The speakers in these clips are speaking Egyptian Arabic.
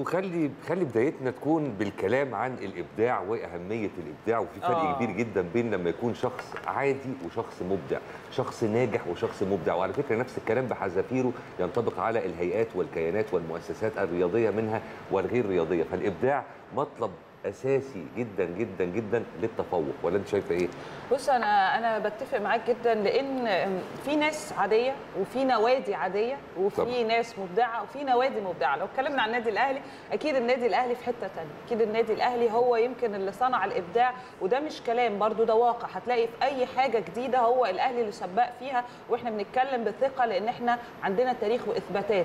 وخلي خلي بدايتنا تكون بالكلام عن الابداع واهميه الابداع وفي فرق آه. كبير جدا بين لما يكون شخص عادي وشخص مبدع شخص ناجح وشخص مبدع وعلى فكره نفس الكلام بحذافيره ينطبق على الهيئات والكيانات والمؤسسات الرياضيه منها والغير رياضيه فالابداع مطلب اساسي جدا جدا جدا للتفوق ولا انت شايفه ايه بص انا انا بتفق معاك جدا لان في ناس عاديه وفي نوادي عاديه وفي طبعا. ناس مبدعه وفي نوادي مبدعه لو اتكلمنا عن النادي الاهلي اكيد النادي الاهلي في حته ثانيه اكيد النادي الاهلي هو يمكن اللي صنع الابداع وده مش كلام برضو ده واقع هتلاقي في اي حاجه جديده هو الاهلي اللي سباق فيها واحنا بنتكلم بثقه لان احنا عندنا تاريخ واثباتات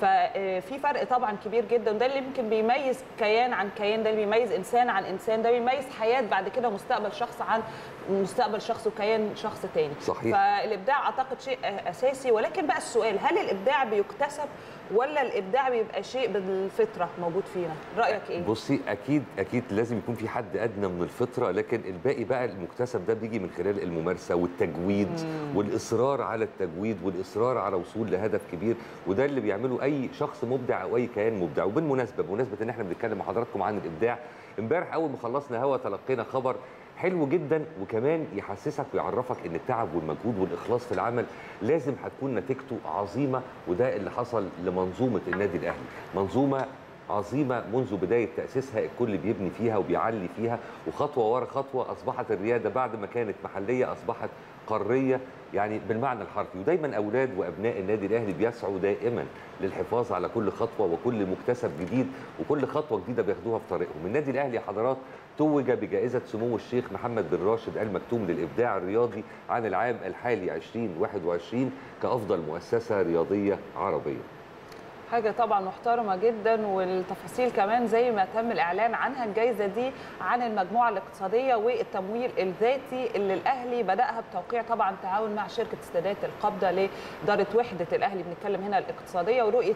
ففي فرق طبعا كبير جدا وده اللي يمكن بيميز كيان عن كيان ده اللي بيميز انسان عن انسان ده بيميز حياه بعد كده مستقبل شخص عن مستقبل شخص وكيان شخص تاني صحيح. فالابداع اعتقد شيء اساسي ولكن بقى السؤال هل الابداع بيكتسب ولا الابداع بيبقى شيء بالفطره موجود فينا رايك ايه بصي اكيد اكيد لازم يكون في حد ادنى من الفطره لكن الباقي بقى المكتسب ده بيجي من خلال الممارسه والتجويد والاصرار على التجويد والاصرار على وصول لهدف كبير وده اللي بيعمله اي شخص مبدع او اي كيان مبدع وبالمناسبه بمناسبه ان احنا بنتكلم مع حضراتكم عن الابداع امبارح اول ما خلصنا هوا تلقينا خبر حلو جدا وكمان يحسسك ويعرفك ان التعب والمجهود والاخلاص في العمل لازم هتكون نتيجته عظيمه وده اللي حصل لمنظومه النادي الاهلي منظومه عظيمه منذ بدايه تاسيسها الكل بيبني فيها وبيعلي فيها وخطوه ورا خطوه اصبحت الرياده بعد ما كانت محليه اصبحت قاريه يعني بالمعنى الحرفي ودايما اولاد وابناء النادي الاهلي بيسعوا دائما للحفاظ على كل خطوه وكل مكتسب جديد وكل خطوه جديده بياخدوها في طريقهم النادي الاهلي يا حضرات توج بجائزه سمو الشيخ محمد بن راشد المكتوم للابداع الرياضي عن العام الحالي 2021 كافضل مؤسسه رياضيه عربيه حاجة طبعا محترمة جدا والتفاصيل كمان زي ما تم الإعلان عنها الجائزة دي عن المجموعة الاقتصادية والتمويل الذاتي اللي الأهلي بدأها بتوقيع طبعا تعاون مع شركة استادات القبضة لإدارة وحدة الأهلي بنتكلم هنا الاقتصادية ورؤية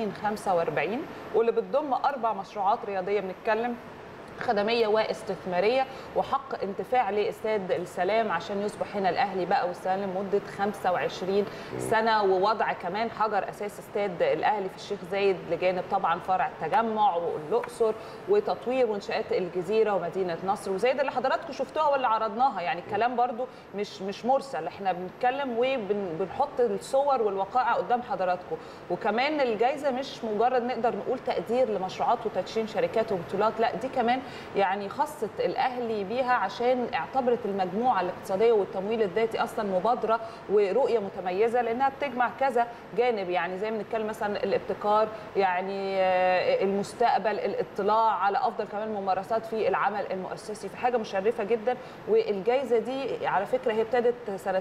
2045 واللي بتضم أربع مشروعات رياضية بنتكلم خدميه واستثماريه وحق انتفاع لاستاد السلام عشان يصبح هنا الاهلي بقى والسلام لمده 25 سنه ووضع كمان حجر اساس استاد الاهلي في الشيخ زايد لجانب طبعا فرع التجمع والاقصر وتطوير منشات الجزيره ومدينه نصر وزي ده اللي حضراتكم شفتوها واللي عرضناها يعني الكلام برضو مش مش مرسل احنا بنتكلم وبنحط الصور والوقائع قدام حضراتكم وكمان الجائزه مش مجرد نقدر نقول تقدير لمشروعات وتدشين شركات وبطولات لا دي كمان يعني خصت الاهلي بيها عشان اعتبرت المجموعه الاقتصاديه والتمويل الذاتي اصلا مبادره ورؤيه متميزه لانها بتجمع كذا جانب يعني زي ما بنتكلم مثلا الابتكار يعني آه، المستقبل الاطلاع على افضل كمان الممارسات في العمل المؤسسي في حاجه مشرفه جدا والجائزه دي على فكره هي ابتدت سنه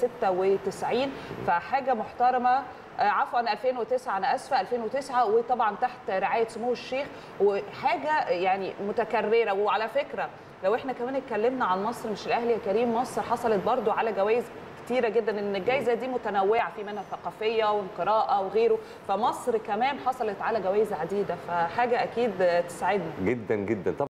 96 فحاجه محترمه آه، عفوا 2009 انا اسفه 2009 وطبعا تحت رعايه سمو الشيخ وحاجه يعني متكرره وعلى فكره لو احنا كمان اتكلمنا عن مصر مش الاهلي يا كريم مصر حصلت برضو على جوائز كتيره جدا ان الجائزه دي متنوعه في منها ثقافيه وقراءه وغيره فمصر كمان حصلت على جوائز عديده فحاجه اكيد تسعدنا جدا جدا طبعا